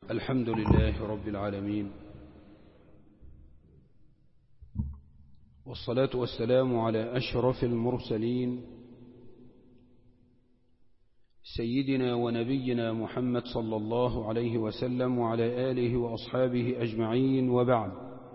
الحمد لله رب العالمين والصلاة والسلام على أشرف المرسلين سيدنا ونبينا محمد صلى الله عليه وسلم وعلى آله وأصحابه أجمعين وبعد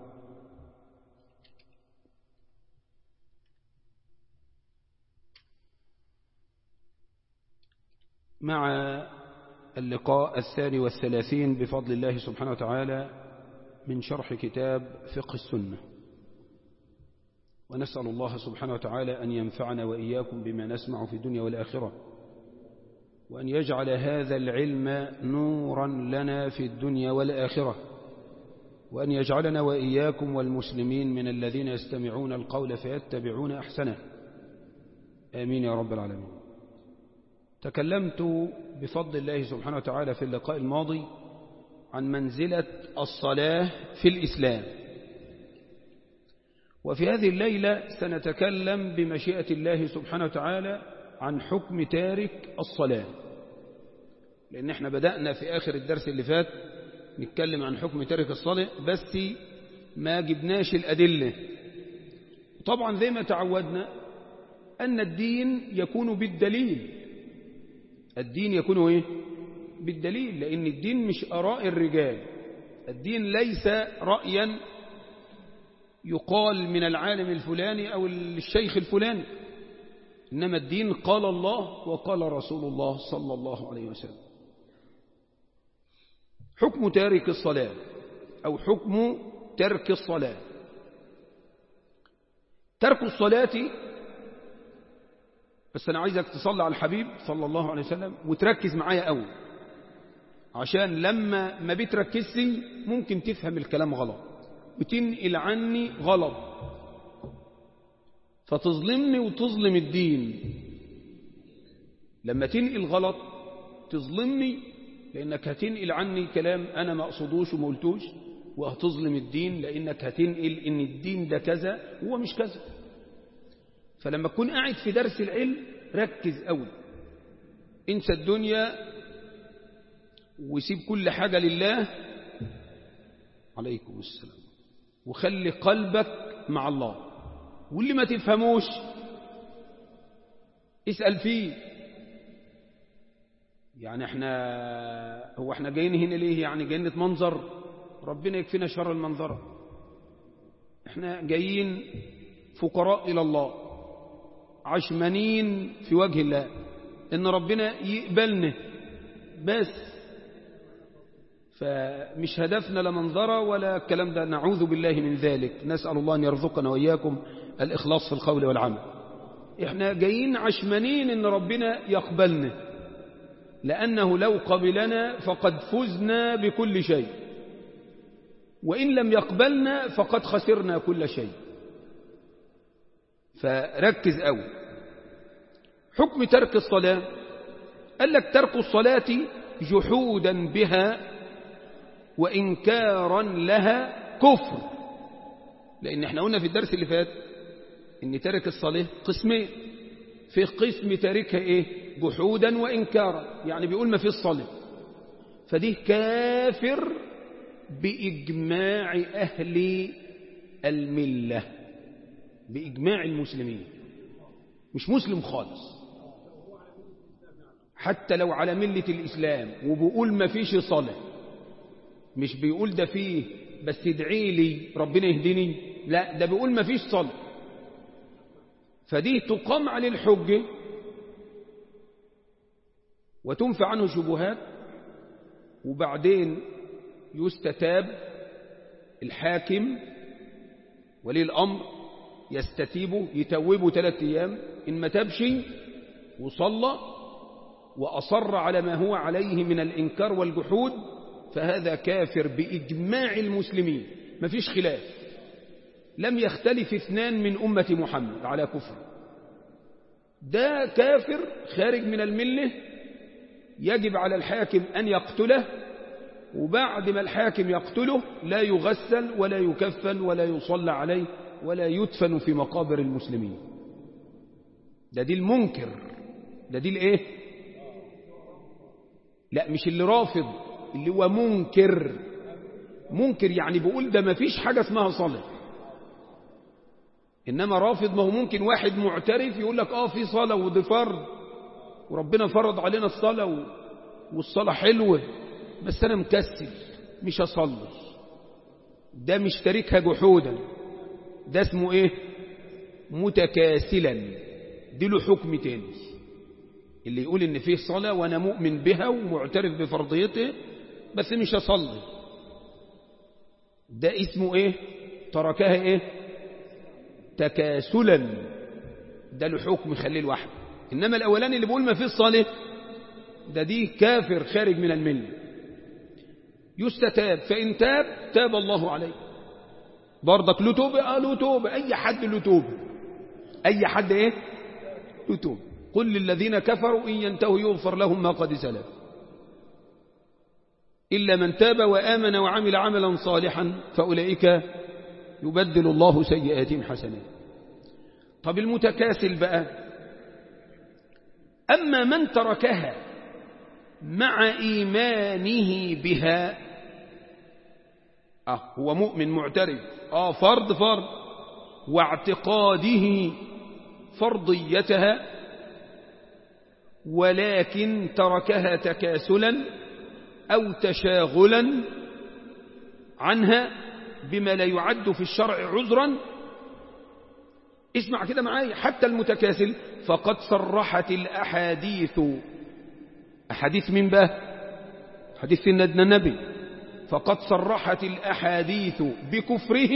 مع اللقاء الثاني والثلاثين بفضل الله سبحانه وتعالى من شرح كتاب فقه السنة ونسأل الله سبحانه وتعالى أن ينفعنا وإياكم بما نسمع في الدنيا والآخرة وأن يجعل هذا العلم نورا لنا في الدنيا والآخرة وأن يجعلنا وإياكم والمسلمين من الذين يستمعون القول فيتبعون أحسنه آمين يا رب العالمين تكلمت بفضل الله سبحانه وتعالى في اللقاء الماضي عن منزلة الصلاة في الإسلام وفي هذه الليلة سنتكلم بمشيئة الله سبحانه وتعالى عن حكم تارك الصلاة لأن احنا بدأنا في آخر الدرس اللي فات نتكلم عن حكم تارك الصلاة بس ما جبناش الأدلة طبعا زي ما تعودنا أن الدين يكون بالدليل الدين يكون ايه بالدليل لأن الدين مش أراء الرجال الدين ليس رأيا يقال من العالم الفلاني أو الشيخ الفلاني إنما الدين قال الله وقال رسول الله صلى الله عليه وسلم حكم تارك الصلاة أو حكم ترك الصلاة ترك الصلاة بس أنا عايزك تصلي على الحبيب صلى الله عليه وسلم وتركز معايا قوي عشان لما ما بتركزش ممكن تفهم الكلام غلط وتنقل عني غلط فتظلمني وتظلم الدين لما تنقل غلط تظلمني لأنك هتنقل عني كلام أنا ما أقصدوش وما قلتوش وهتظلم الدين لأنك هتنقل إن الدين ده كذا هو مش كذا فلما تكون قاعد في درس العلم ركز قوي انسى الدنيا وسيب كل حاجة لله عليكم السلام وخلي قلبك مع الله واللي ما تفهموش اسأل فيه يعني احنا هو احنا جايين هنا ليه يعني جايين نتمنظر ربنا يكفينا شر المنظرة احنا جايين فقراء إلى الله عشمانين في وجه الله ان ربنا يقبلنا بس فمش هدفنا لا منظرة ولا الكلام ده نعوذ بالله من ذلك نسأل الله أن يرزقنا وإياكم الإخلاص في القول والعمل احنا جايين عشمانين ان ربنا يقبلنا لأنه لو قبلنا فقد فزنا بكل شيء وإن لم يقبلنا فقد خسرنا كل شيء فركز قوي حكم ترك الصلاة قال لك ترك الصلاة جحودا بها وإنكارا لها كفر لأن احنا قلنا في الدرس اللي فات ان ترك الصلاة قسمين في قسم تاركها ايه جحودا وإنكارا يعني بيقول ما في الصلاة فدي كافر بإجماع أهل الملة بإجماع المسلمين مش مسلم خالص حتى لو على ملة الإسلام وبيقول ما فيش صلاة مش بيقول ده فيه بس ادعي لي ربنا يهديني لا ده بيقول ما فيش صلاة فدي تقام على الحجة وتنفع عنه شبهات وبعدين يستتاب الحاكم ولي الأمر يستتيبه يتوبه ثلاثة أيام إن ما تبش وصلى وأصر على ما هو عليه من الإنكار والجحود فهذا كافر بإجماع المسلمين ما فيش خلاف لم يختلف اثنان من أمة محمد على كفر ده كافر خارج من الملة يجب على الحاكم أن يقتله وبعد ما الحاكم يقتله لا يغسل ولا يكفن ولا يصلى عليه ولا يدفن في مقابر المسلمين ده دي المنكر ده دي الايه لا مش اللي رافض اللي هو منكر منكر يعني بيقول ده ما فيش حاجة اسمها صلاة إنما رافض ما هو ممكن واحد معترف يقول لك آه في صلاة ودي فرض وربنا فرض علينا الصلاة و... والصلاة حلوة بس أنا مكسل مش أصلي ده مش تاركها جحودا ده اسمه إيه متكاسلا دي له حكم تاني اللي يقول إن فيه صلاة وأنا مؤمن بها ومعترف بفرضيته بس مش أصلي ده اسمه إيه تركها إيه تكاسلا ده له حكم خليه لوحده إنما الأولاني اللي بيقول ما فيه الصلاة ده دي كافر خارج من المله يستتاب فإن تاب تاب الله عليه برضك له توبة آه له توبة أي حد له توبة أي حد إيه له توبة قل للذين كفروا إن ينتهوا يغفر لهم ما قد سلف إلا من تاب وآمن وعمل عملا صالحا فأولئك يبدل الله سيئاتهم حسنات طب المتكاسل بقى أما من تركها مع إيمانه بها آه هو مؤمن معترف آه فرض فرض واعتقاده فرضيتها ولكن تركها تكاسلا أو تشاغلا عنها بما لا يعد في الشرع عذرا اسمع كده معايا حتى المتكاسل فقد صرحت الأحاديث أحاديث من به حديث سيدنا النبي فقد صرحت الأحاديث بكفره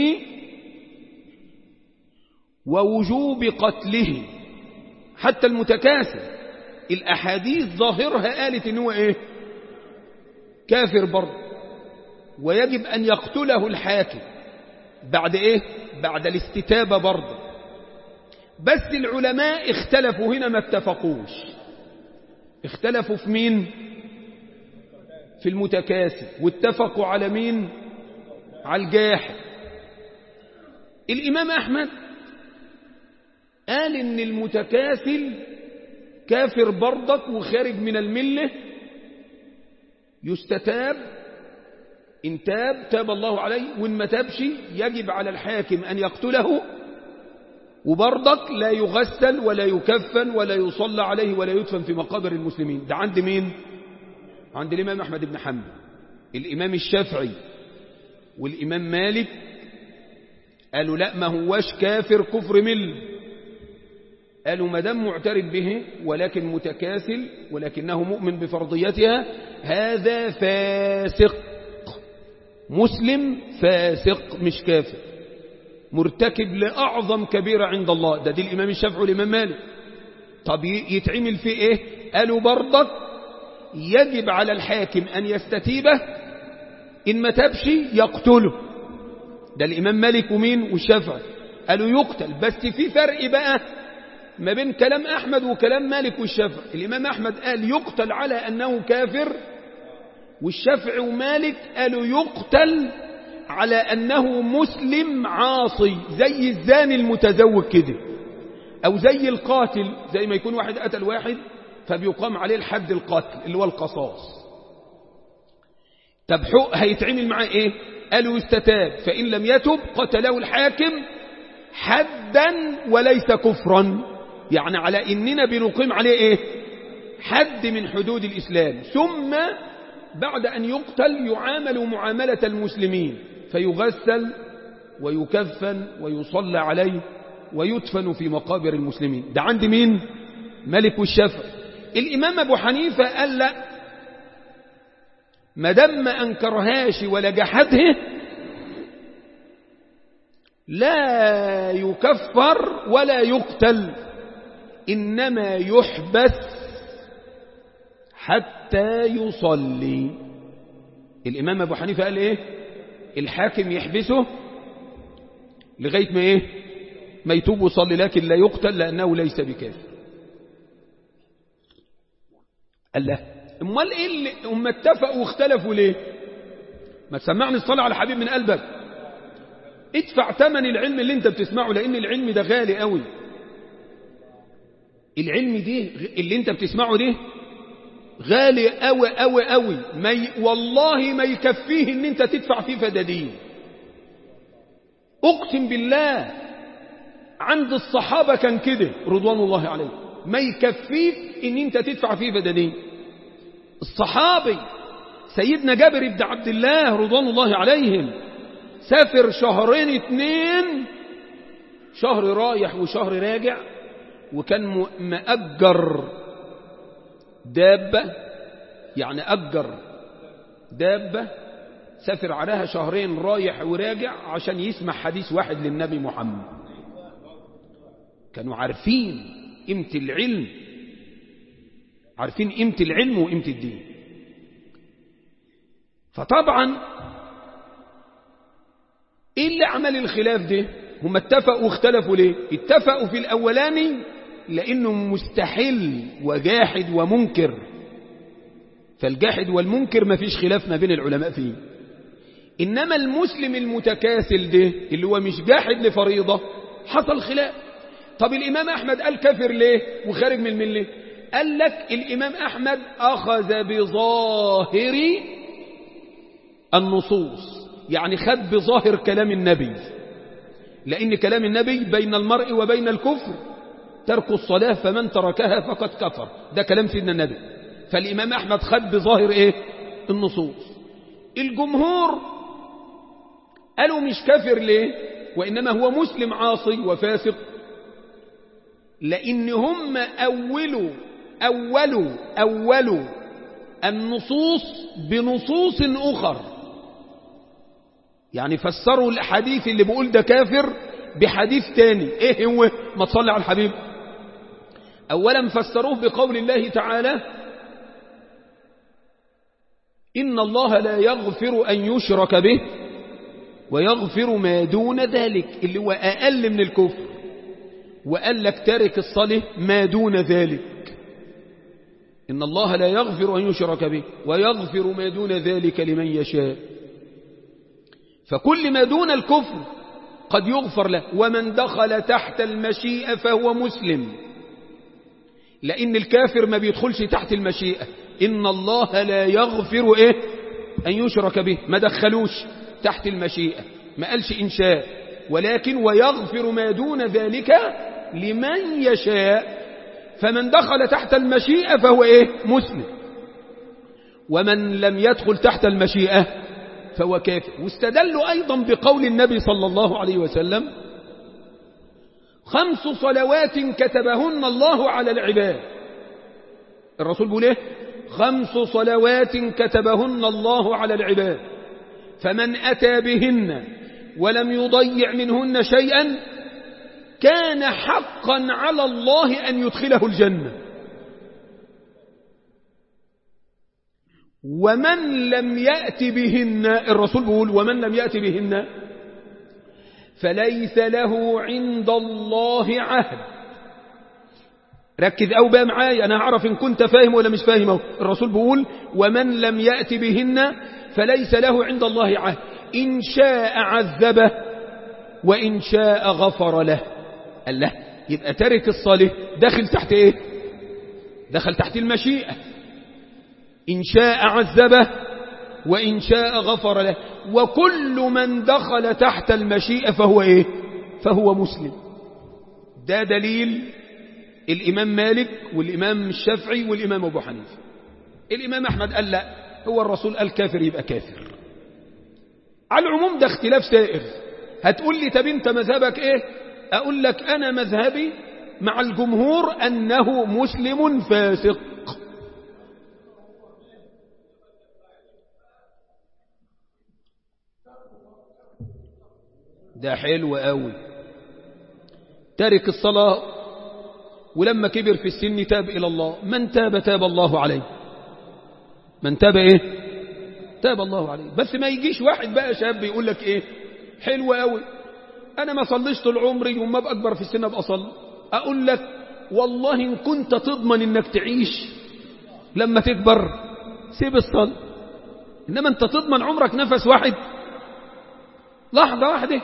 ووجوب قتله حتى المتكاسل الأحاديث ظاهرها قالت إن هو إيه كافر برضه ويجب أن يقتله الحاكم بعد إيه بعد الاستتابة برضه بس العلماء اختلفوا هنا ما اتفقوش اختلفوا في مين في المتكاسل واتفقوا على مين على الجاحد الإمام أحمد قال إن المتكاسل كافر برضك وخارج من الملة يستتاب إن تاب تاب الله عليه وإن ما تابش يجب على الحاكم أن يقتله وبرضك لا يغسل ولا يكفن ولا يصلى عليه ولا يدفن في مقابر المسلمين ده عند مين عند الإمام أحمد بن حنبل الإمام الشافعي والإمام مالك قالوا لا ما هواش كافر كفر مل قالوا ما دام معترف به ولكن متكاسل ولكنه مؤمن بفرضيتها هذا فاسق مسلم فاسق مش كافر مرتكب لأعظم كبيرة عند الله ده دي الإمام الشافعي والإمام مالك طب يتعمل فيه إيه قالوا برضك يجب على الحاكم أن يستتيبه إن ما تبش يقتله ده الإمام مالك ومين والشافعي قالوا يقتل بس في فرق بقى ما بين كلام أحمد وكلام مالك والشافعي الإمام أحمد قال يقتل على أنه كافر والشافعي ومالك قالوا يقتل على أنه مسلم عاصي زي الزاني المتزوج كده أو زي القاتل زي ما يكون واحد قتل واحد فبيقام عليه الحد القتل اللي هو القصاص طب حق هيتعمل معاه ايه قالوا يستتاب فإن لم يتب قتله الحاكم حدا وليس كفرا يعني على إننا بنقيم عليه ايه حد من حدود الإسلام ثم بعد أن يقتل يعامل معاملة المسلمين فيغسل ويكفن ويصلى عليه ويدفن في مقابر المسلمين ده عند مين ملك الشافعي الإمام أبو حنيفة قال لا ما دام ما أنكرهاش ولا جحده لا يكفر ولا يقتل إنما يحبس حتى يصلي الإمام أبو حنيفة قال إيه الحاكم يحبسه لغاية ما إيه ما يتوب ويصلي لكن لا يقتل لأنه ليس بكافر قال له امال ايه اللي هم اتفقوا واختلفوا ليه ما تسمعني الصلاة على حبيب من قلبك ادفع ثمن العلم اللي انت بتسمعه لان العلم ده غالي قوي العلم دي اللي انت بتسمعه ده غالي قوي قوي قوي ما ي... والله ما يكفيه ان انت تدفع فيه فدادين اقسم بالله عند الصحابة كان كده رضوان الله عليه ما يكفيك ان انت تدفع فيه فدادين الصحابي سيدنا جابر بن عبد الله رضوان الله عليهم سافر شهرين اتنين شهر رايح وشهر راجع وكان مأجر دابة يعني أجر دابة سافر عليها شهرين رايح وراجع عشان يسمع حديث واحد للنبي محمد كانوا عارفين قيمة العلم عارفين قيمة العلم وقيمة الدين فطبعا ايه اللي عمل الخلاف ده هم اتفقوا واختلفوا ليه اتفقوا في الاولاني لانه مستحل وجاحد ومنكر فالجاحد والمنكر ما فيش خلاف ما بين العلماء فيه انما المسلم المتكاسل ده اللي هو مش جاحد لفريضة حصل خلاف طب الامام احمد قال كافر ليه وخارج من المله قال لك الامام احمد اخذ بظاهر النصوص يعني خد بظاهر كلام النبي لأن كلام النبي بين المرء وبين الكفر ترك الصلاة فمن تركها فقد كفر ده كلام سيدنا النبي فالإمام أحمد خد بظاهر إيه النصوص الجمهور قالوا مش كافر ليه وإنما هو مسلم عاصي وفاسق لأن هم أولوا أولوا أولوا النصوص بنصوص أخر يعني فسروا الحديث اللي بيقول ده كافر بحديث تاني ايه هو ما تصلي على الحبيب اولا فسروه بقول الله تعالى ان الله لا يغفر ان يشرك به ويغفر ما دون ذلك اللي هو اقل من الكفر وقال لك تارك الصلاة ما دون ذلك إن الله لا يغفر أن يشرك به ويغفر ما دون ذلك لمن يشاء فكل ما دون الكفر قد يغفر له ومن دخل تحت المشيئة فهو مسلم لأن الكافر ما بيدخلش تحت المشيئة إن الله لا يغفر إيه أن يشرك به ما دخلوش تحت المشيئة ما قالش إن شاء ولكن ويغفر ما دون ذلك لمن يشاء فمن دخل تحت المشيئة فهو إيه مسلم ومن لم يدخل تحت المشيئة فهو كافر واستدلوا أيضا بقول النبي صلى الله عليه وسلم خمس صلوات كتبهن الله على العباد الرسول بيقول ايه خمس صلوات كتبهن الله على العباد فمن أتى بهن ولم يضيع منهن شيئا كان حقا على الله أن يدخله الجنة ومن لم يأت بهن الرسول بيقول ومن لم يأت بهن فليس له عند الله عهد ركز أو بقى معايا أنا أعرف إن كنت فاهم ولا مش فاهم الرسول بيقول ومن لم يأت بهن فليس له عند الله عهد إن شاء عذبه وإن شاء غفر له قال له يبقى تارك الصالح دخل تحت إيه دخل تحت المشيئة إن شاء عذبه وإن شاء غفر له وكل من دخل تحت المشيئة فهو إيه فهو مسلم ده دليل الإمام مالك والإمام الشافعي والإمام أبو حنيفة الإمام أحمد قال لا هو الرسول قال كافر يبقى كافر على العموم ده اختلاف سائر هتقول لي طب انت مذهبك ايه اقول لك انا مذهبي مع الجمهور انه مسلم فاسق ده حلو قوي تارك الصلاة ولما كبر في السن تاب إلى الله من تاب تاب الله عليه من تاب إيه تاب الله عليه بس ما يجيش واحد بقى شاب يقول لك إيه حلو قوي أنا ما صليش طول عمري وما أبقى أكبر في السن أبقى أصلي أقول لك والله إن كنت تضمن إنك تعيش لما تكبر سيب الصلاة إنما أنت تضمن عمرك نفس واحد لحظة واحدة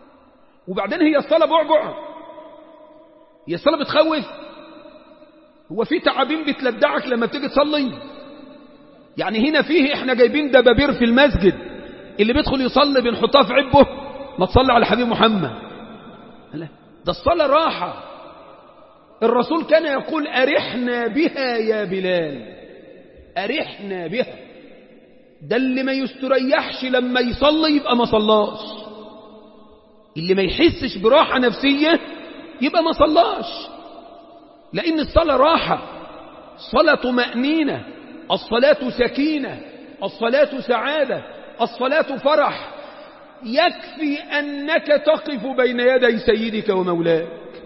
وبعدين هي الصلاة بعبع هي الصلاة بتخوف هو في تعابين بتلدعك لما بتيجي تصلي يعني هنا فيه احنا جايبين دبابير في المسجد اللي بيدخل يصلي بنحطها في عبه ما تصلي على حبيب محمد لا ده الصلاة راحة الرسول كان يقول أرحنا بها يا بلال أرحنا بها ده اللي ما يستريحش لما يصلي يبقى ما صلاش اللي ما يحسش براحة نفسية يبقى ما صلاش لأن الصلاة راحة الصلاة طمأنينة الصلاة سكينة الصلاة سعادة الصلاة فرح يكفي أنك تقف بين يدي سيدك ومولاك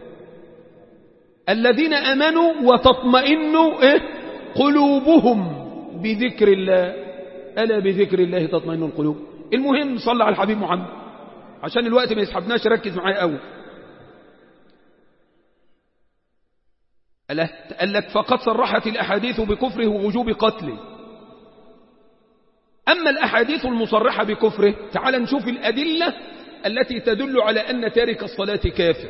الذين أمنوا وتطمئن إيه؟ قلوبهم بذكر الله ألا بذكر الله تطمئن القلوب المهم صلى على الحبيب محمد عشان الوقت ما يسحبناش ركز معايا قوي قال لك فقد صرحت الأحاديث بكفره ووجوب قتله أما الأحاديث المصرحة بكفره تعال نشوف الأدلة التي تدل على أن تارك الصلاة كافر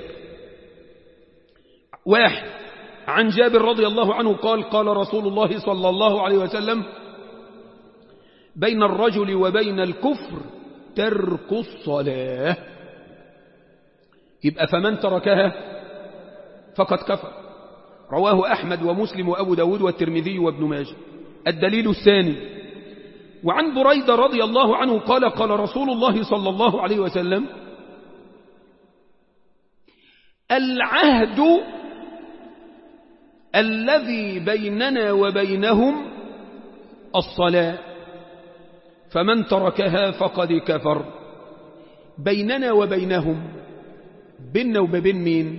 واحد عن جابر رضي الله عنه قال قال رسول الله صلى الله عليه وسلم بين الرجل وبين الكفر ترك الصلاة يبقى فمن تركها فقد كفر رواه أحمد ومسلم وأبو داود والترمذي وابن ماجه الدليل الثاني وعن بريدة رضي الله عنه قال قال رسول الله صلى الله عليه وسلم العهد الذي بيننا وبينهم الصلاة فمن تركها فقد كفر بيننا وبينهم بيننا وبين مين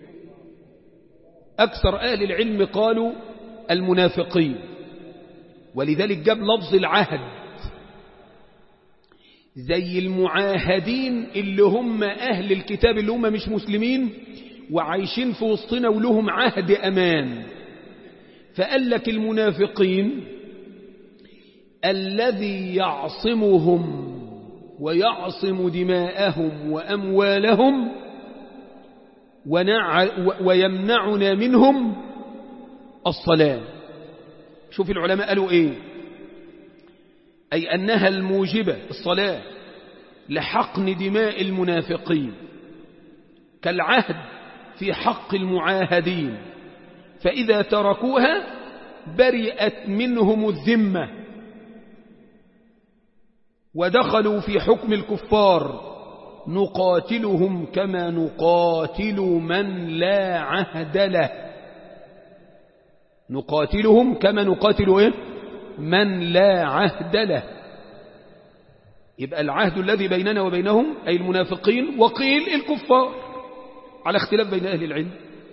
أكثر أهل العلم قالوا المنافقين ولذلك جاب لفظ العهد زي المعاهدين اللي هم أهل الكتاب اللي هم مش مسلمين وعايشين في وسطنا ولهم عهد أمان فقال لك المنافقين الذي يعصمهم ويعصم دماءهم وأموالهم ونع ويمنعنا منهم الصلاة شوف العلماء قالوا ايه أي أنها الموجبة الصلاة لحقن دماء المنافقين كالعهد في حق المعاهدين فإذا تركوها برئت منهم الذمة ودخلوا في حكم الكفار نقاتلهم كما نقاتل من لا عهد له نقاتلهم كما نقاتل إيه؟ من لا عهد له يبقى العهد الذي بيننا وبينهم أي المنافقين وقيل الكفار على اختلاف بين أهل العلم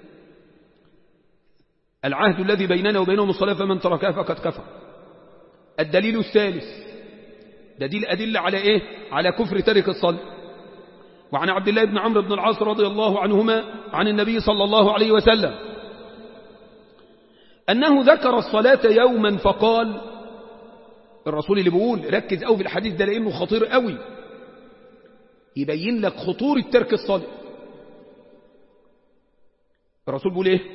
العهد الذي بيننا وبينهم الصلاة فمن تركها فقد كفر الدليل الثالث ده دي الأدلة على إيه على كفر ترك الصلاة وعن عبد الله بن عمرو بن العاص رضي الله عنهما عن النبي صلى الله عليه وسلم أنه ذكر الصلاة يوما فقال الرسول اللي بيقول ركز قوي في الحديث ده لأنه خطير قوي يبين لك خطورة ترك الصلاة الرسول بيقول ايه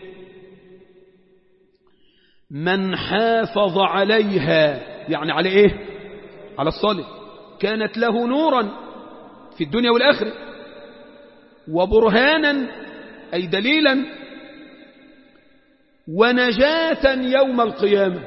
من حافظ عليها يعني على ايه على الصلاة كانت له نورا في الدنيا والآخرة وبرهانا أي دليلا ونجاة يوم القيامة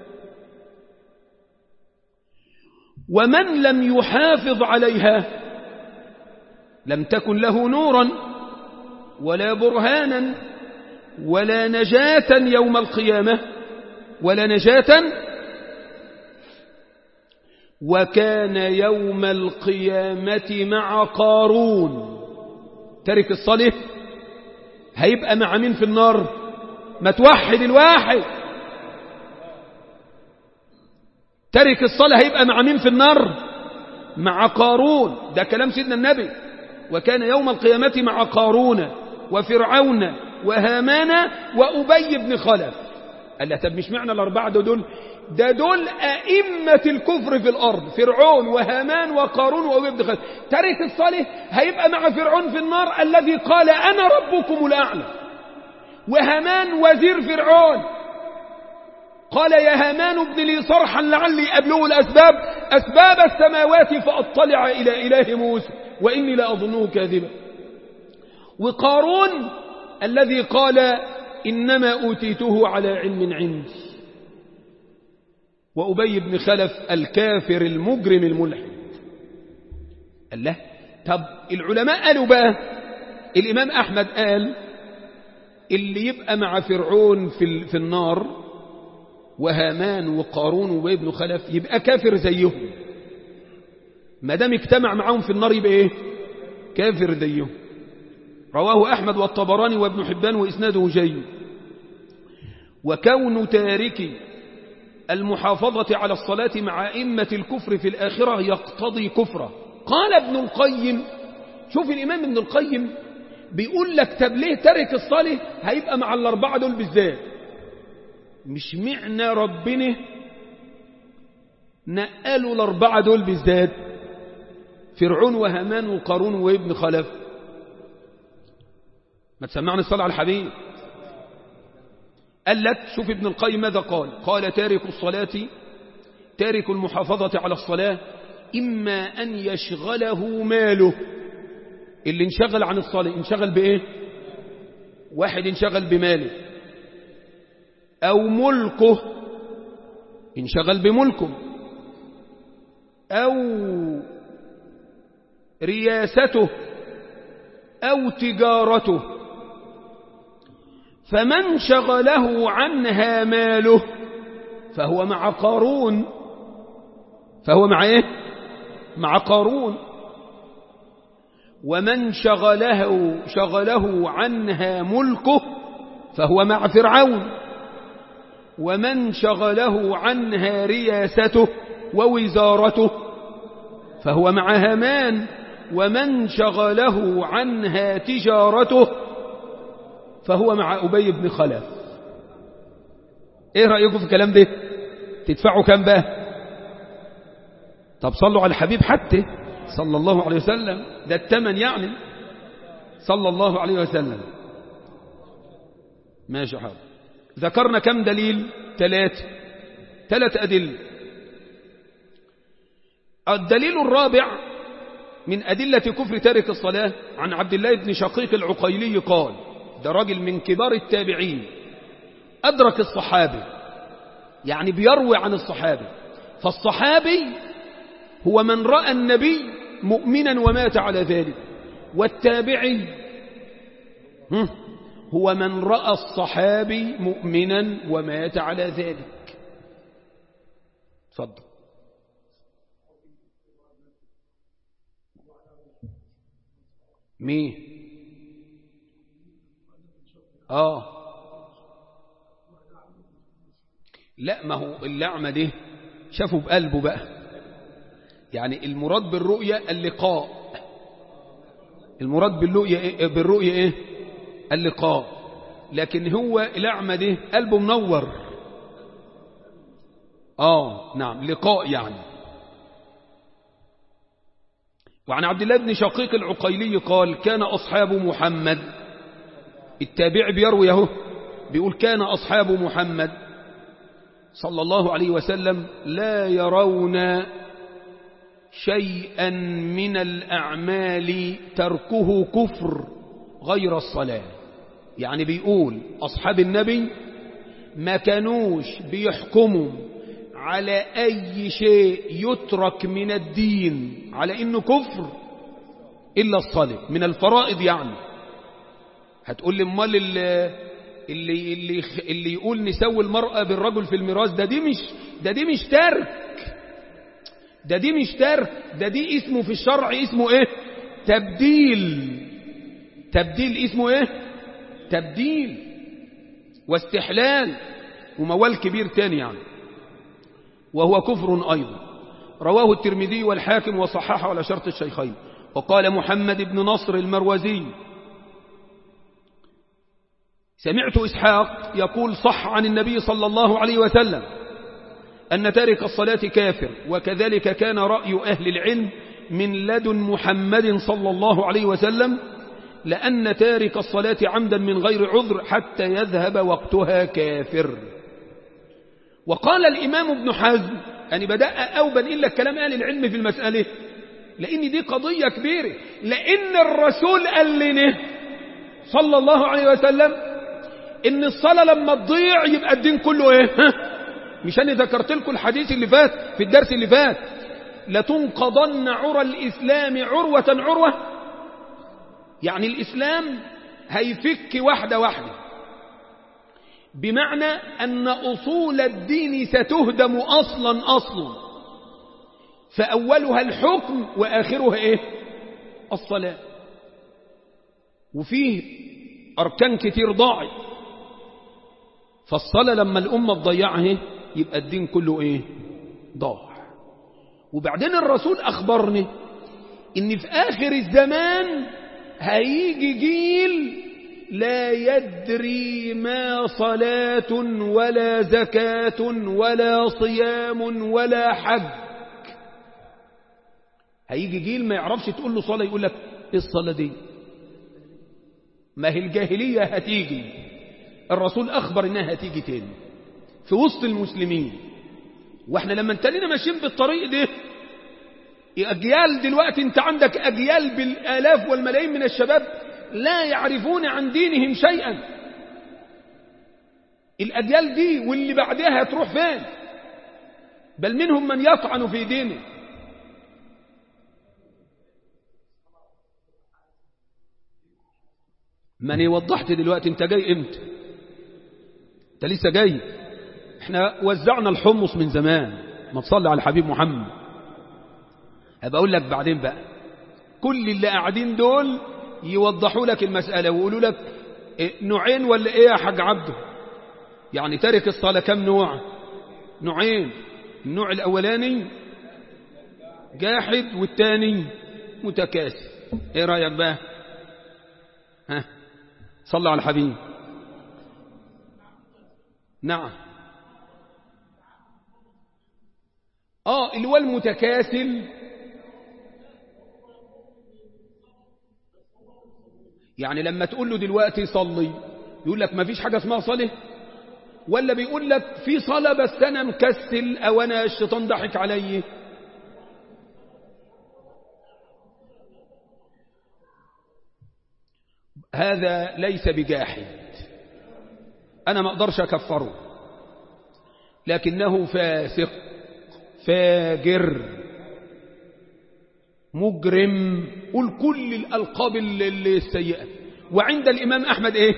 ومن لم يحافظ عليها لم تكن له نورا ولا برهانا ولا نجاة يوم القيامة ولا نجاة وكان يوم القيامة مع قارون ترك الصلاة هيبقى مع مين في النار ما توحد الواحد ترك الصلاة هيبقى مع مين في النار مع قارون ده كلام سيدنا النبي وكان يوم القيامة مع قارون وفرعون وهامان وأبي بن خلف قال له طب مش معنى الأربعة دول ده دول أئمة الكفر في الأرض فرعون وهامان وقارون وأبي بن خلف ترك الصالح هيبقى مع فرعون في النار الذي قال أنا ربكم الأعلى وهامان وزير فرعون قال يا هامان ابن لي صرحا لعلي أبلغ الأسباب أسباب السماوات فأطلع إلى إله موسى وإني لأظنه كاذبا وقارون الذي قال إنما أوتيته على علم عندي وأبي بن خلف الكافر المجرم الملحد قال له طب العلماء قالوا بقى الإمام أحمد قال اللي يبقى مع فرعون في, في النار وهامان وقارون وأبي بن خلف يبقى كافر زيهم ما دام اجتمع معهم في النار يبقى ايه كافر زيهم رواه أحمد والطبراني وابن حبان وإسناده جيد وكون تارك المحافظة على الصلاة مع أئمة الكفر في الآخرة يقتضي كفره قال ابن القيم شوف الإمام ابن القيم بيقول لك طب ليه ترك الصلاة هيبقى مع الأربعة دول بالذات مش معنى ربنا نقلوا الأربعة دول بالذات فرعون وهامان وقارون وابن خلف ما تسمعني الصلاة على الحبيب قال لك شوف ابن القيم ماذا قال قال تارك الصلاة تارك المحافظة على الصلاة إما أن يشغله ماله اللي انشغل عن الصلاة انشغل بإيه واحد انشغل بماله أو ملكه انشغل بملكه أو رياسته أو تجارته فمن شغله عنها ماله فهو مع قارون فهو مع ايه مع قارون ومن شغله شغله عنها ملكه فهو مع فرعون ومن شغله عنها رياسته ووزارته فهو مع هامان ومن شغله عنها تجارته فهو مع أبي بن خلف ايه رأيكم في الكلام ده تدفعوا كم بقى طب صلوا على الحبيب حتى صلى الله عليه وسلم ده التمن يعني صلى الله عليه وسلم ماشي حاضر ذكرنا كم دليل ثلاثة ثلاث أدلة الدليل الرابع من أدلة كفر تارك الصلاة عن عبد الله بن شقيق العقيلي قال ده راجل من كبار التابعين أدرك الصحابي يعني بيروي عن الصحابي فالصحابي هو من رأى النبي مؤمنا ومات على ذلك والتابعي هو من رأى الصحابي مؤمنا ومات على ذلك تفضل مين اه لا ما هو اللعمة دي شافوا بقلبه بقى يعني المراد بالرؤية اللقاء المراد بالرؤية إيه؟ بالرؤية ايه اللقاء لكن هو الأعمى دي قلبه منور آه نعم لقاء يعني وعن عبد الله بن شقيق العقيلي قال كان أصحاب محمد التابع بيروي اهو بيقول كان أصحاب محمد صلى الله عليه وسلم لا يرون شيئا من الأعمال تركه كفر غير الصلاة يعني بيقول أصحاب النبي ما كانوش بيحكموا على أي شيء يترك من الدين على إنه كفر إلا الصلاة من الفرائض يعني هتقول لي امال اللي اللي اللي اللي يقول نسوي المرأة بالرجل في الميراث ده دي مش ده دي مش ترك ده دي مش ترك ده دي اسمه في الشرع اسمه ايه تبديل تبديل اسمه ايه تبديل واستحلال وموال كبير تاني يعني وهو كفر أيضا رواه الترمذي والحاكم وصححه على شرط الشيخين وقال محمد بن نصر المروزي سمعت إسحاق يقول صح عن النبي صلى الله عليه وسلم أن تارك الصلاة كافر وكذلك كان رأي أهل العلم من لدن محمد صلى الله عليه وسلم لأن تارك الصلاة عمدا من غير عذر حتى يذهب وقتها كافر وقال الإمام ابن حزم يعني بدأ أوبن إلا الكلام أهل العلم في المسألة لأن دي قضية كبيرة لأن الرسول قال لنا صلى الله عليه وسلم إن الصلاة لما تضيع يبقى الدين كله إيه مش أنا ذكرت لكم الحديث اللي فات في الدرس اللي فات لتنقضن عرى الإسلام عروة عروة يعني الإسلام هيفك واحدة واحدة بمعنى أن أصول الدين ستهدم أصلا أصلا فأولها الحكم وآخرها إيه الصلاة وفيه أركان كتير ضاعي فالصلاة لما الأمة تضيعها يبقى الدين كله إيه ضاع وبعدين الرسول أخبرني إن في آخر الزمان هيجي جيل لا يدري ما صلاة ولا زكاة ولا صيام ولا حج هيجي جيل ما يعرفش تقول له صلاة يقول لك ايه الصلاة دي ما هي الجاهلية هتيجي الرسول أخبر إنها هتيجي تاني في وسط المسلمين واحنا لما انتنينا ماشيين بالطريق ده أجيال دلوقتي انت عندك أجيال بالآلاف والملايين من الشباب لا يعرفون عن دينهم شيئا الأجيال دي واللي بعدها هتروح فين بل منهم من يطعن في دينه من وضحت دلوقتي انت جاي امتى انت لسه جاي احنا وزعنا الحمص من زمان ما تصلي على الحبيب محمد هبقى اقول لك بعدين بقى كل اللي قاعدين دول يوضحوا لك المسألة ويقولوا لك نوعين ولا ايه يا حاج عبده يعني تارك الصلاة كم نوع نوعين النوع الاولاني جاحد والتاني متكاسل ايه رأيك بقى ها صلى على الحبيب نعم اه اللي هو المتكاسل يعني لما تقول له دلوقتي صلي يقول لك ما فيش حاجة اسمها صلاة ولا بيقول لك في صلاة بس أنا مكسل أو أنا الشيطان ضحك علي هذا ليس بجاحد أنا ما أقدرش أكفره لكنه فاسق فاجر مجرم قل كل الألقاب السيئة وعند الإمام أحمد إيه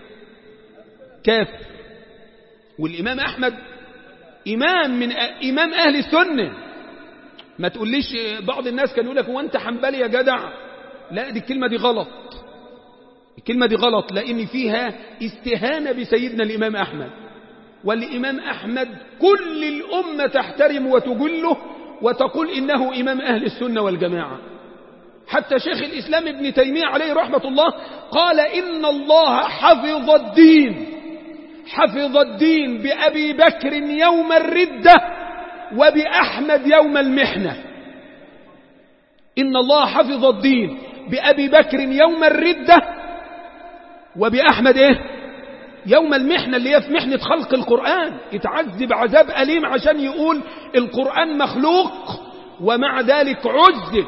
كافر والإمام أحمد إمام من إمام أهل السنة ما تقوليش بعض الناس كانوا يقول لك هو أنت حنبلي يا جدع لا دي الكلمة دي غلط الكلمة دي غلط لأن فيها استهانة بسيدنا الإمام أحمد والإمام أحمد كل الأمة تحترم وتجله وتقول إنه إمام أهل السنة والجماعة حتى شيخ الإسلام ابن تيمية عليه رحمة الله قال إن الله حفظ الدين حفظ الدين بأبي بكر يوم الردة وبأحمد يوم المحنة إن الله حفظ الدين بأبي بكر يوم الردة وبأحمد إيه يوم المحنة اللي هي في محنة خلق القرآن يتعذب عذاب أليم عشان يقول القرآن مخلوق ومع ذلك عذب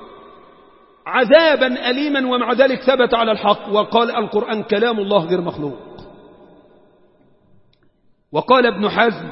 عذابا أليما ومع ذلك ثبت على الحق وقال القرآن كلام الله غير مخلوق وقال ابن حزم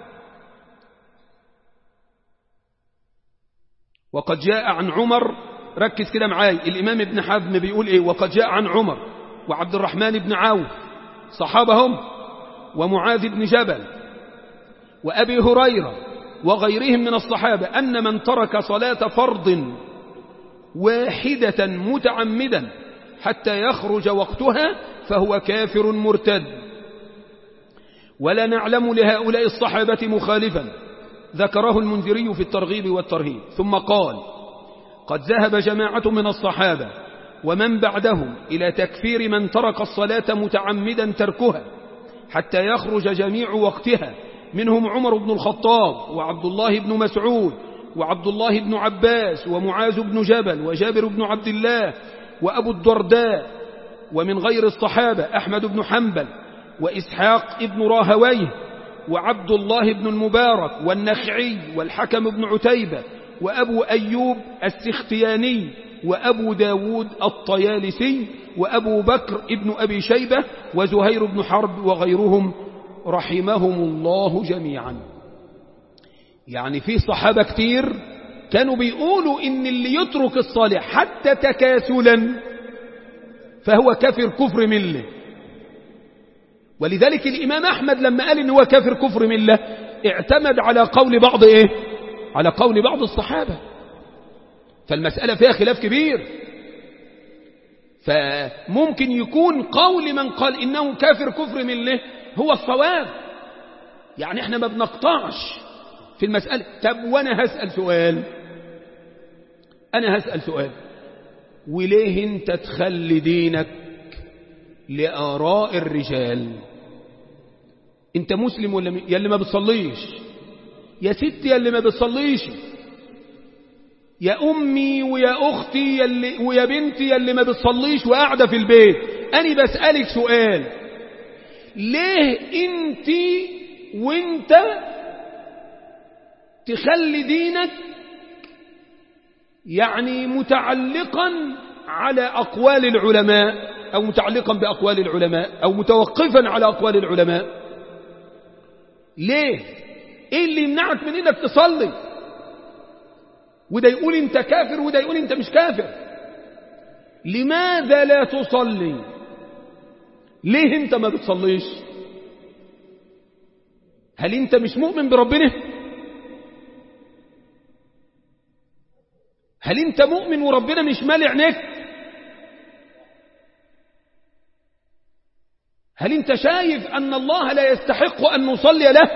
وقد جاء عن عمر ركز كده معاي الإمام ابن حزم بيقول إيه وقد جاء عن عمر وعبد الرحمن بن عوف صحابهم ومعاذ بن جبل وأبي هريرة وغيرهم من الصحابة أن من ترك صلاة فرض واحدة متعمدا حتى يخرج وقتها فهو كافر مرتد ولا نعلم لهؤلاء الصحابة مخالفا ذكره المنذري في الترغيب والترهيب ثم قال قد ذهب جماعة من الصحابة ومن بعدهم إلى تكفير من ترك الصلاة متعمدا تركها حتى يخرج جميع وقتها منهم عمر بن الخطاب وعبد الله بن مسعود وعبد الله بن عباس ومعاذ بن جبل وجابر بن عبد الله وأبو الدرداء ومن غير الصحابة أحمد بن حنبل وإسحاق ابن راهويه وعبد الله بن المبارك والنخعي والحكم بن عتيبة وأبو أيوب السختياني وأبو داود الطيالسي وأبو بكر ابن أبي شيبة وزهير بن حرب وغيرهم رحمهم الله جميعا يعني في صحابة كتير كانوا بيقولوا إن اللي يترك الصالح حتى تكاسلا فهو كافر كفر مله ولذلك الإمام أحمد لما قال إن هو كافر كفر مله اعتمد على قول بعض إيه على قول بعض الصحابة فالمسألة فيها خلاف كبير فممكن يكون قول من قال إنه كافر كفر مله هو الصواب يعني احنا ما بنقطعش في المسألة طب وانا هسأل سؤال انا هسأل سؤال وليه انت تخلي دينك لآراء الرجال انت مسلم ولا م... يا اللي ما بتصليش يا ستي يا اللي ما بتصليش يا أمي ويا أختي يلي ويا بنتي يلي ما بتصليش وقاعدة في البيت أنا بسألك سؤال ليه انت وانت تخلي دينك يعني متعلقا على أقوال العلماء أو متعلقا بأقوال العلماء أو متوقفا على أقوال العلماء ليه إيه اللي يمنعك من إنك تصلي وده يقول أنت كافر وده يقول أنت مش كافر لماذا لا تصلي ليه أنت ما بتصليش هل أنت مش مؤمن بربنا هل أنت مؤمن وربنا مش مالي عينيك هل أنت شايف أن الله لا يستحق أن نصلي له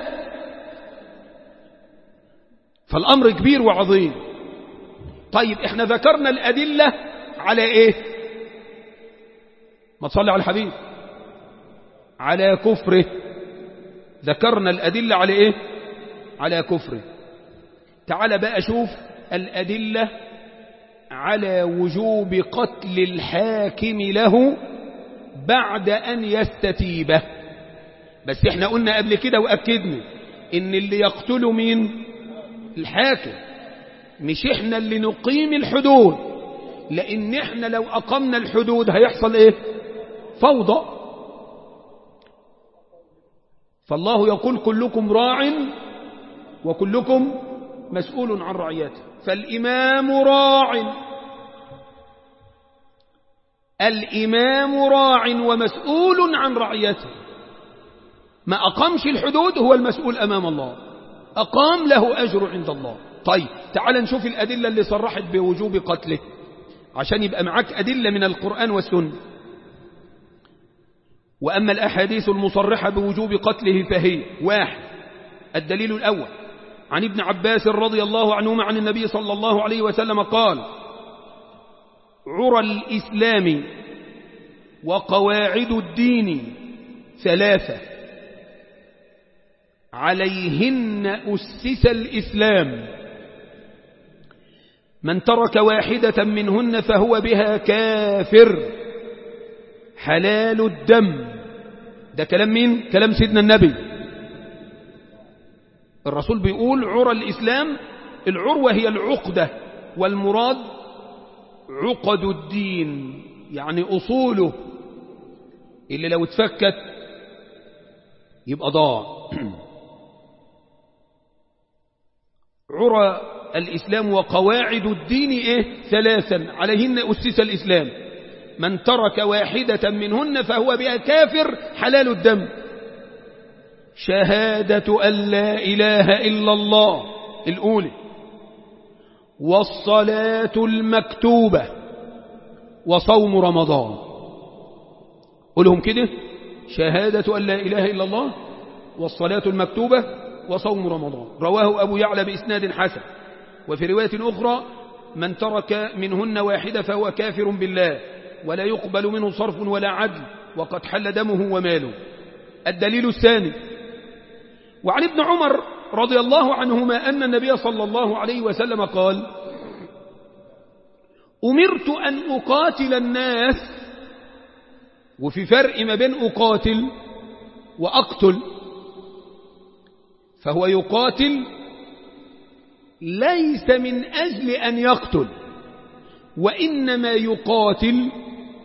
فالأمر كبير وعظيم طيب احنا ذكرنا الأدلة على ايه ما تصلي على الحبيب على كفره ذكرنا الأدلة على ايه على كفره تعال بقى شوف الأدلة على وجوب قتل الحاكم له بعد أن يستتيبه بس احنا قلنا قبل كده وأكدنا ان اللي يقتله مين الحاكم مش احنا اللي نقيم الحدود لان احنا لو اقمنا الحدود هيحصل ايه فوضى فالله يقول كلكم راع وكلكم مسؤول عن رعيته فالإمام راع الإمام راع ومسؤول عن رعيته ما أقامش الحدود هو المسؤول أمام الله أقام له أجر عند الله طيب تعال نشوف الأدلة اللي صرحت بوجوب قتله عشان يبقى معك أدلة من القرآن والسنة وأما الأحاديث المصرحة بوجوب قتله فهي واحد الدليل الأول عن ابن عباس رضي الله عنهما عن النبي صلى الله عليه وسلم قال عرى الإسلام وقواعد الدين ثلاثة عليهن أسس الإسلام من ترك واحدة منهن فهو بها كافر حلال الدم ده كلام مين؟ كلام سيدنا النبي الرسول بيقول عرى الإسلام العروة هي العقدة والمراد عقد الدين يعني أصوله اللي لو اتفكت يبقى ضاع عرى الإسلام وقواعد الدين إيه ثلاثا عليهن أسس الإسلام من ترك واحدة منهن فهو بها كافر حلال الدم شهادة أن لا إله إلا الله الأولى والصلاة المكتوبة وصوم رمضان قولهم كده شهادة أن لا إله إلا الله والصلاة المكتوبة وصوم رمضان رواه أبو يعلى بإسناد حسن وفي رواية أخرى من ترك منهن واحدة فهو كافر بالله ولا يقبل منه صرف ولا عدل وقد حل دمه وماله الدليل الثاني وعن ابن عمر رضي الله عنهما أن النبي صلى الله عليه وسلم قال أمرت أن أقاتل الناس وفي فرق ما بين أقاتل وأقتل فهو يقاتل ليس من أجل أن يقتل وإنما يقاتل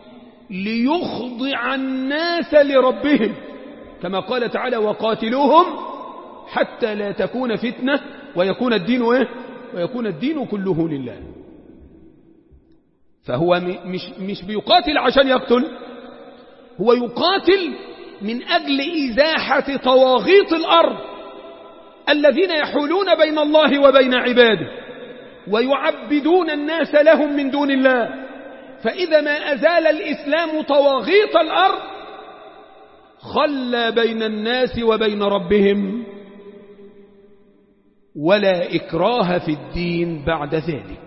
ليخضع الناس لربهم كما قال تعالى وقاتلوهم حتى لا تكون فتنة ويكون الدين إيه؟ ويكون الدين كله لله فهو مش, مش بيقاتل عشان يقتل هو يقاتل من أجل إزاحة طواغيط الأرض الذين يحولون بين الله وبين عباده ويعبدون الناس لهم من دون الله فإذا ما أزال الإسلام طواغيط الأرض خلى بين الناس وبين ربهم ولا إكراه في الدين بعد ذلك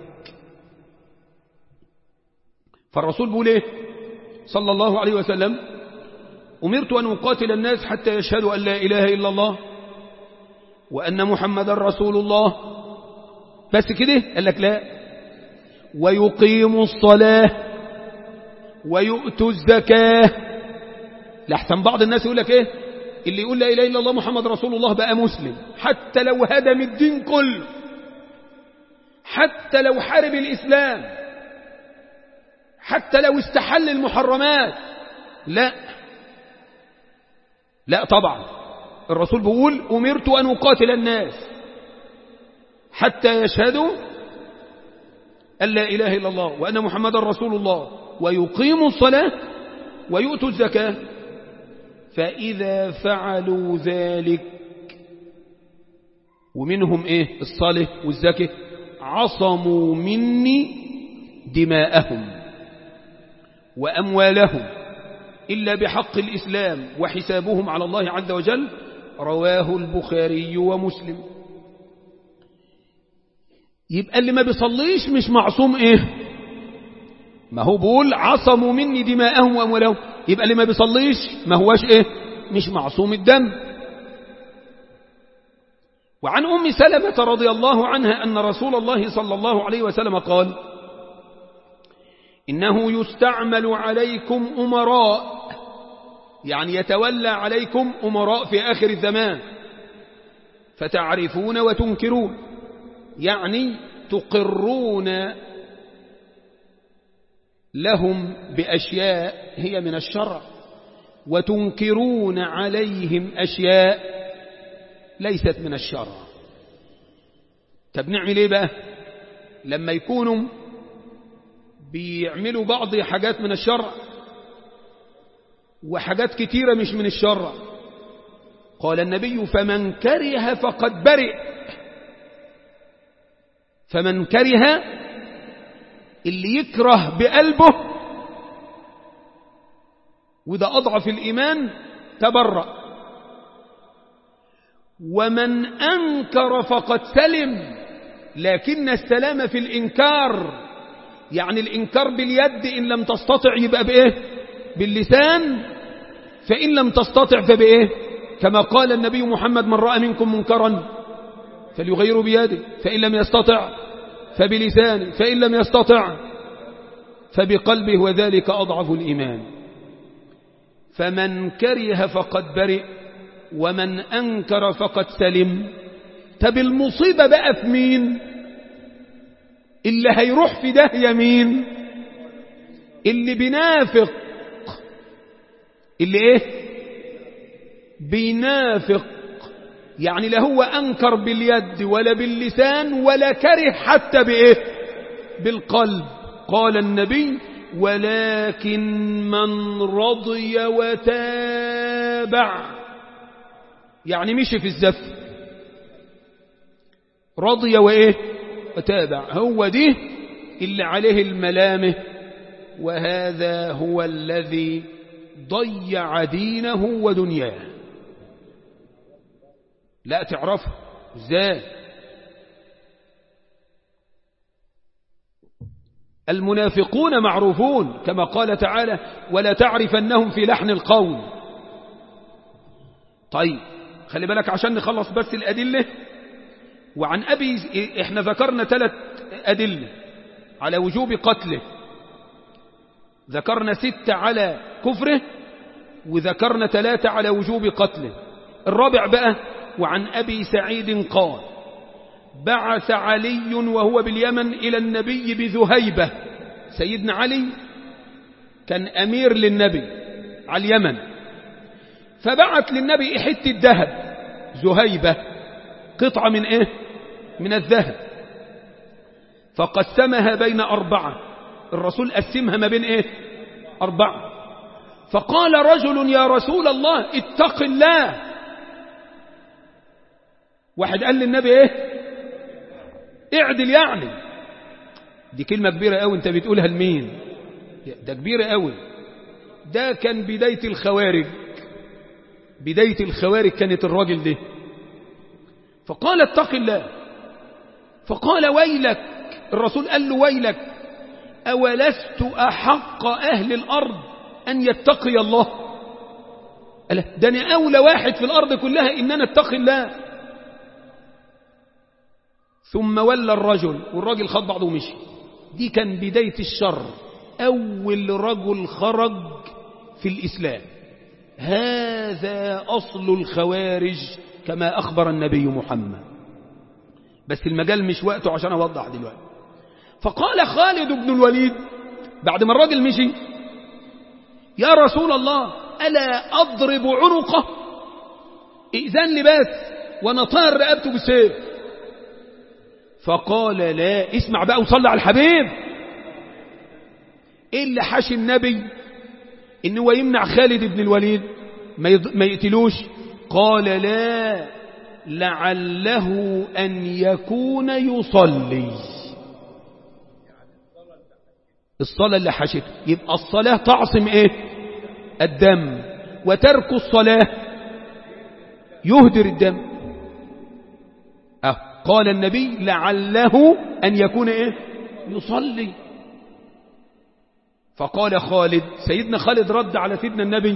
فالرسول بيقول ايه صلى الله عليه وسلم أمرت أن أقاتل الناس حتى يشهدوا أن لا إله إلا الله وأن محمد رسول الله بس كده قال لك لا ويقيموا الصلاة ويؤتوا الزكاة لحسن بعض الناس يقول لك ايه اللي يقول لا إله إلا الله محمد رسول الله بقى مسلم حتى لو هدم الدين كله حتى لو حارب الإسلام حتى لو استحل المحرمات لا لا طبعا الرسول بيقول أمرت أن أقاتل الناس حتى يشهدوا أن لا إله إلا الله وأن محمد رسول الله ويقيموا الصلاة ويؤتوا الزكاة فإذا فعلوا ذلك ومنهم إيه الصلاة والزكاة عصموا مني دماءهم وأموالهم إلا بحق الإسلام وحسابهم على الله عز وجل رواه البخاري ومسلم يبقى اللي ما بيصليش مش معصوم ايه ما هو بقول عصموا مني دماءهم واموالهم يبقى اللي ما بيصليش ما هواش ايه مش معصوم الدم وعن ام سلمة رضي الله عنها ان رسول الله صلى الله عليه وسلم قال انه يستعمل عليكم امراء يعني يتولى عليكم امراء في اخر الزمان فتعرفون وتنكرون يعني تقرون لهم بأشياء هي من الشرع وتنكرون عليهم أشياء ليست من الشرع طب نعمل ايه بقى لما يكونوا بيعملوا بعض حاجات من الشرع وحاجات كتيرة مش من الشرع قال النبي فمن كره فقد برئ فمن كره اللي يكره بقلبه وده أضعف الإيمان تبرأ ومن أنكر فقد سلم لكن السلام في الإنكار يعني الإنكار باليد إن لم تستطع يبقى بإيه باللسان فإن لم تستطع فبإيه كما قال النبي محمد من رأى منكم منكرا فليغير بيده فإن لم يستطع فبلسانه فإن لم يستطع فبقلبه وذلك أضعف الإيمان فمن كره فقد برئ ومن أنكر فقد سلم طب المصيبة بقى في مين اللي هيروح في ده يمين اللي بينافق اللي ايه بينافق يعني لا هو أنكر باليد ولا باللسان ولا كره حتى بإيه بالقلب قال النبي ولكن من رضي وتابع يعني مشي في الزف رضي وإيه وتابع هو دي اللي عليه الملامه وهذا هو الذي ضيع دينه ودنياه لا تعرفه ازاي المنافقون معروفون كما قال تعالى ولا تعرفنهم في لحن القول طيب خلي بالك عشان نخلص بس الأدلة وعن أبي احنا ذكرنا ثلاث أدلة على وجوب قتله ذكرنا ستة على كفره وذكرنا ثلاثة على وجوب قتله الرابع بقى وعن أبي سعيد قال بعث علي وهو باليمن إلى النبي بذهيبة سيدنا علي كان أمير للنبي على اليمن فبعث للنبي حتة ذهب زهيبة قطعة من إيه من الذهب فقسمها بين أربعة الرسول قسمها ما بين إيه أربعة فقال رجل يا رسول الله اتق الله واحد قال للنبي ايه اعدل يعني دي كلمة كبيرة قوي انت بتقولها لمين ده كبيرة قوي ده كان بداية الخوارج بداية الخوارج كانت الراجل ده فقال اتق الله فقال ويلك الرسول قال له ويلك أولست أحق أهل الأرض أن يتقي الله قال ده أنا أولى واحد في الأرض كلها إن أنا اتقي الله ثم ولى الرجل والراجل خد بعضه ومشي دي كان بداية الشر أول رجل خرج في الإسلام هذا أصل الخوارج كما أخبر النبي محمد بس المجال مش وقته عشان أوضح دلوقتي فقال خالد بن الوليد بعد ما الراجل مشي يا رسول الله ألا أضرب عنقه إئذان لي بس ونطار رقبته بالسيف فقال لا اسمع بقى وصلي على الحبيب ايه اللي حاشي النبي ان هو يمنع خالد بن الوليد ما, يض... ما يقتلوش قال لا لعله ان يكون يصلي الصلاة اللي حشته يبقى الصلاة تعصم ايه الدم وترك الصلاة يهدر الدم أه قال النبي لعله أن يكون إيه يصلي فقال خالد سيدنا خالد رد على سيدنا النبي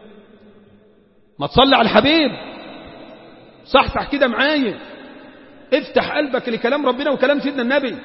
ما تصلي على الحبيب صحصح كده معايا افتح قلبك لكلام ربنا وكلام سيدنا النبي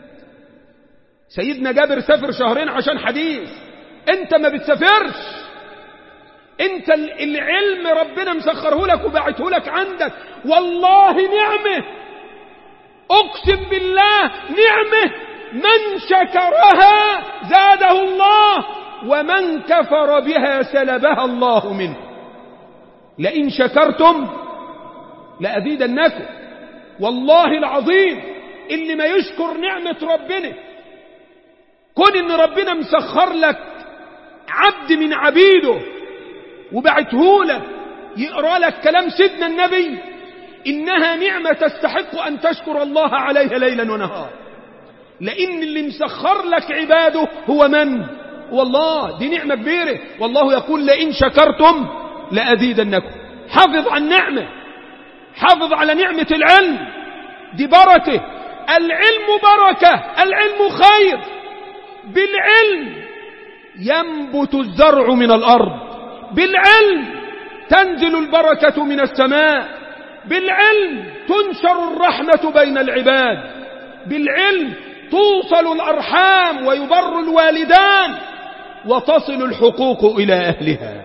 سيدنا جابر سافر شهرين عشان حديث انت ما بتسافرش انت العلم ربنا مسخره لك وبعته لك عندك والله نعمه اقسم بالله نعمه من شكرها زاده الله ومن كفر بها سلبها الله منه لئن شكرتم لأزيدنكم والله العظيم اللي ما يشكر نعمة ربنا كون ان ربنا مسخر لك عبد من عبيده وبعته لك يقرا لك كلام سيدنا النبي إنها نعمة تستحق أن تشكر الله عليها ليلا ونهارا لأن اللي مسخر لك عباده هو من والله دي نعمة كبيرة والله يقول لئن شكرتم لأزيدنكم حافظ على النعمة حافظ على نعمة العلم دي بركة العلم بركة العلم خير بالعلم ينبت الزرع من الأرض بالعلم تنزل البركة من السماء بالعلم تنشر الرحمة بين العباد بالعلم توصل الأرحام ويبر الوالدان وتصل الحقوق إلى أهلها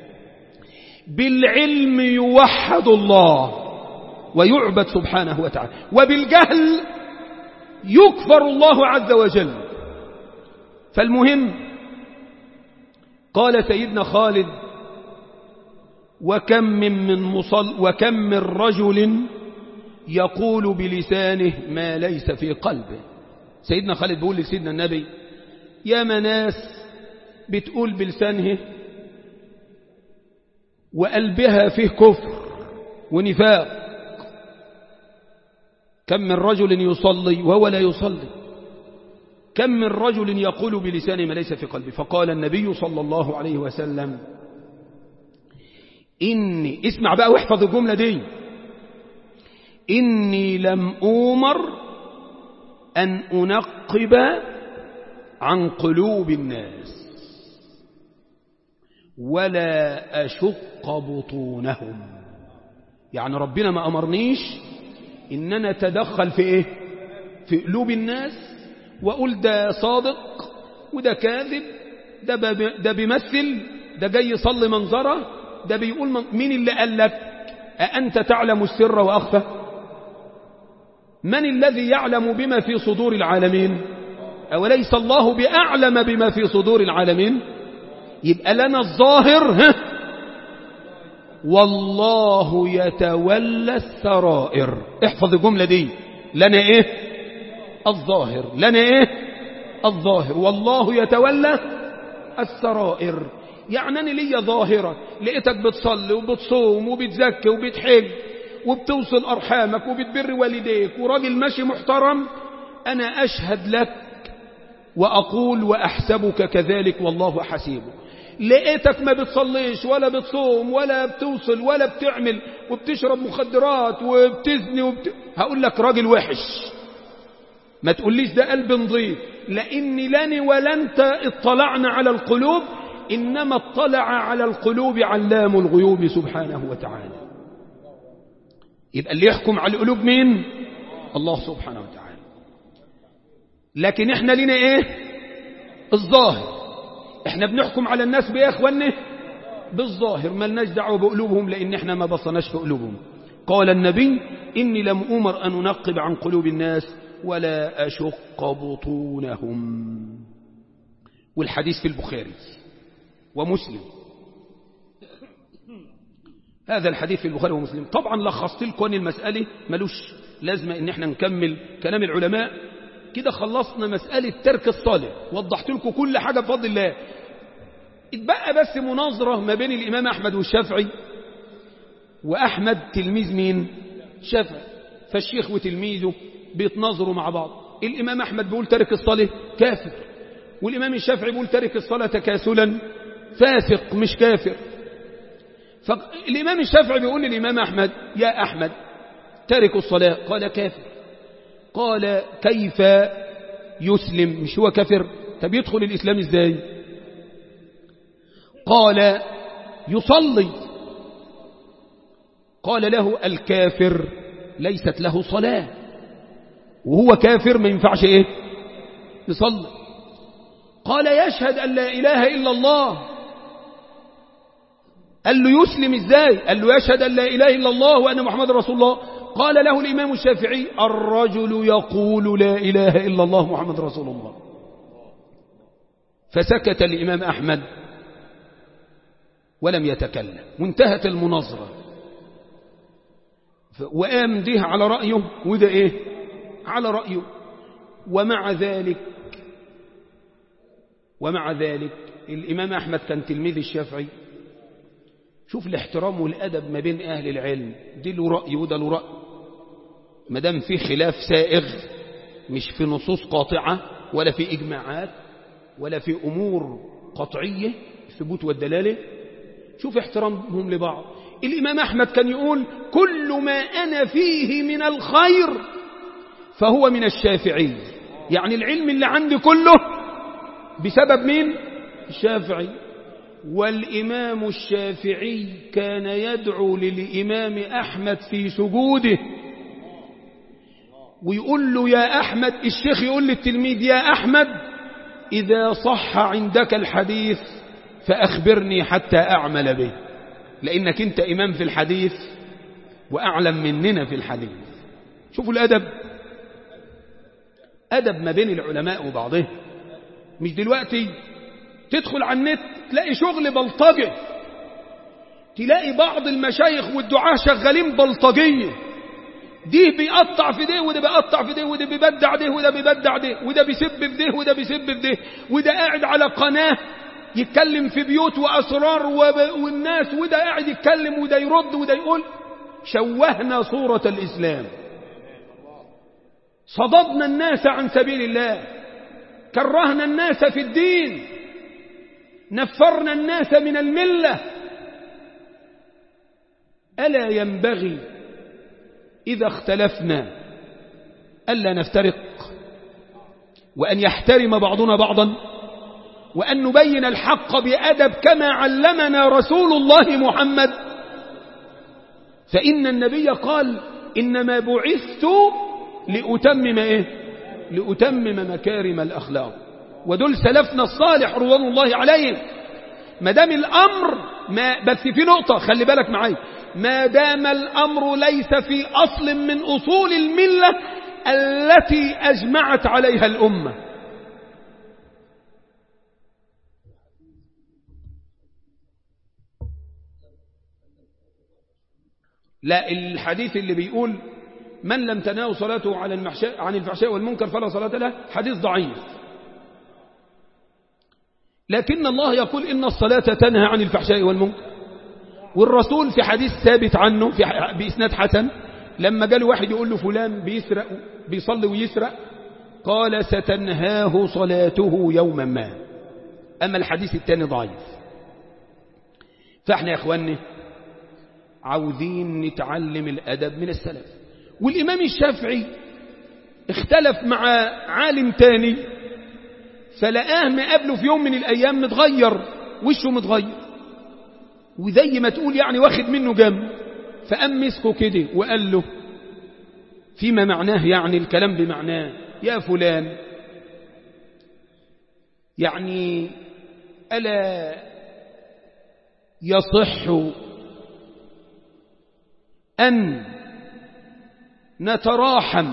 بالعلم يوحد الله ويعبد سبحانه وتعالى وبالجهل يكفر الله عز وجل فالمهم قال سيدنا خالد وكم من, من مصل وكم من رجل يقول بلسانه ما ليس في قلبه سيدنا خالد بيقول لسيدنا النبي يا مناس بتقول بلسانه وقلبها فيه كفر ونفاق كم من رجل يصلي وهو لا يصلي كم من رجل يقول بلسانه ما ليس في قلبه فقال النبي صلى الله عليه وسلم إني اسمع بقى واحفظ الجملة دي إني لم أومر أن أنقب عن قلوب الناس ولا أشق بطونهم يعني ربنا ما أمرنيش إن أنا أتدخل في إيه في قلوب الناس وأقول ده صادق وده كاذب ده, ده بيمثل ده جاي يصلي منظره ده بيقول من مين اللي قال لك أأنت تعلم السر وأخفى من الذي يعلم بما في صدور العالمين أوليس الله بأعلم بما في صدور العالمين يبقى لنا الظاهر ها والله يتولى السرائر احفظ الجملة دي لنا ايه الظاهر لنا ايه الظاهر والله يتولى السرائر يعني أنا ليا ظاهرة لقيتك بتصلي وبتصوم وبتزكي وبتحج وبتوصل أرحامك وبتبر والديك وراجل ماشي محترم أنا أشهد لك وأقول وأحسبك كذلك والله حسيبه لقيتك ما بتصليش ولا بتصوم ولا بتوصل ولا بتعمل وبتشرب مخدرات وبتزني وبت... هقول لك راجل وحش ما تقوليش ده قلب نظيف لأني لاني ولا انت اطلعنا على القلوب إنما اطلع على القلوب علام الغيوب سبحانه وتعالى يبقى اللي يحكم على القلوب مين الله سبحانه وتعالى لكن احنا لنا ايه الظاهر احنا بنحكم على الناس بايه يا اخواننا بالظاهر ما لناش دعوه بقلوبهم لان احنا ما بصناش في قلوبهم قال النبي اني لم امر ان انقب عن قلوب الناس ولا اشق بطونهم والحديث في البخاري ومسلم هذا الحديث في البخاري ومسلم طبعا لخصت لكم ان المسألة ملوش لازمة ان احنا نكمل كلام العلماء كده خلصنا مسألة ترك الصلاة وضحت لكم كل حاجة بفضل الله اتبقى بس مناظرة ما بين الإمام أحمد والشافعي وأحمد تلميذ مين شافعي فالشيخ وتلميذه بيتناظروا مع بعض الإمام أحمد بيقول ترك الصلاة كافر والإمام الشافعي بيقول ترك الصلاة تكاسلا فاسق مش كافر فالإمام الشافعي بيقول للإمام أحمد يا أحمد ترك الصلاة قال كافر قال كيف يسلم مش هو كافر طب يدخل الإسلام إزاي قال يصلي قال له الكافر ليست له صلاة وهو كافر ما ينفعش ايه يصلي قال يشهد أن لا إله إلا الله قال له يسلم ازاي قال له يشهد أن لا إله إلا الله وأن محمد رسول الله قال له الإمام الشافعي الرجل يقول لا إله إلا الله محمد رسول الله فسكت الإمام أحمد ولم يتكلم وانتهت المناظرة وقام ده على رأيه وده ايه على رأيه ومع ذلك ومع ذلك الإمام أحمد كان تلميذ الشافعي شوف الاحترام والأدب ما بين أهل العلم دي له رأي وده له رأي ما دام في خلاف سائغ مش في نصوص قاطعة ولا في إجماعات ولا في أمور قطعية الثبوت والدلالة شوف احترامهم لبعض الإمام أحمد كان يقول كل ما أنا فيه من الخير فهو من الشافعي يعني العلم اللي عندي كله بسبب مين الشافعي والإمام الشافعي كان يدعو للإمام أحمد في سجوده ويقول له يا أحمد الشيخ يقول للتلميذ يا أحمد إذا صح عندك الحديث فأخبرني حتى أعمل به لأنك أنت إمام في الحديث وأعلم مننا في الحديث شوفوا الأدب أدب ما بين العلماء وبعضهم مش دلوقتي تدخل على النت تلاقي شغل بلطجة تلاقي بعض المشايخ والدعاة شغالين بلطجية دي بيقطع في ده وده بيقطع في ده وده بيبدع ده وده بيبدع ده وده بيسب في ده وده بيسب في ده وده قاعد على قناة يتكلم في بيوت وأسرار والناس وده قاعد يتكلم وده يرد وده يقول شوهنا صورة الإسلام صددنا الناس عن سبيل الله كرهنا الناس في الدين نفرنا الناس من الملة ألا ينبغي إذا اختلفنا ألا نفترق وأن يحترم بعضنا بعضا وأن نبين الحق بأدب كما علمنا رسول الله محمد فإن النبي قال إنما بعثت لأتمم إيه لأتمم مكارم الأخلاق ودول سلفنا الصالح رضوان الله عليهم ما دام الأمر ما بس في نقطة خلي بالك معايا ما دام الأمر ليس في أصل من أصول الملة التي أجمعت عليها الأمة لا الحديث اللي بيقول من لم تناه صلاته على المحشاء عن الفحشاء والمنكر فلا صلاة له حديث ضعيف لكن الله يقول إن الصلاة تنهى عن الفحشاء والمنكر والرسول في حديث ثابت عنه في بإسناد حسن لما قال واحد يقول له فلان بيسرق بيصلي ويسرق قال ستنهاه صلاته يوما ما أما الحديث الثاني ضعيف فاحنا يا اخواني عاوزين نتعلم الأدب من السلف والإمام الشافعي اختلف مع عالم تاني فلقاه مقابله في يوم من الأيام متغير وشه متغير وزي ما تقول يعني واخد منه جنب فقام مسكه كده وقال له فيما معناه يعني الكلام بمعناه يا فلان يعني ألا يصح أن نتراحم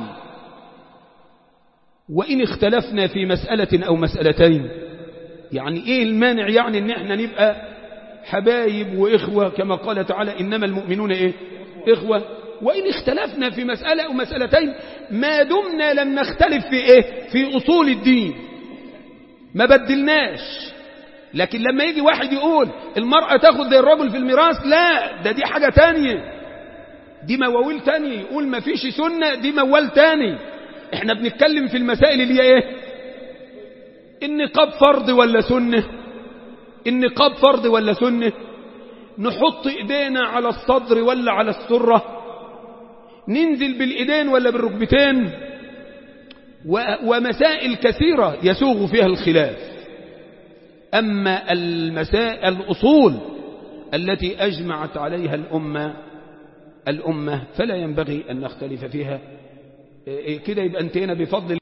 وإن اختلفنا في مسألة أو مسألتين يعني إيه المانع يعني إن احنا نبقى حبايب وإخوة كما قال تعالى إنما المؤمنون إيه إخوة وإن اختلفنا في مسألة أو مسألتين ما دمنا لم نختلف في إيه في أصول الدين ما بدلناش لكن لما يجي واحد يقول المرأة تاخد زي الرجل في الميراث لا ده دي حاجة تانية دي مواويل تانية يقول ما فيش سنة دي موال تاني احنا بنتكلم في المسائل اللي هي ايه النقاب فرض ولا سنة النقاب فرض ولا سنة نحط ايدينا على الصدر ولا على السرة ننزل بالايدين ولا بالركبتين ومسائل كثيرة يسوغ فيها الخلاف أما المسائل الأصول التي أجمعت عليها الأمة الأمة فلا ينبغي أن نختلف فيها كده يبقى انتهينا بفضل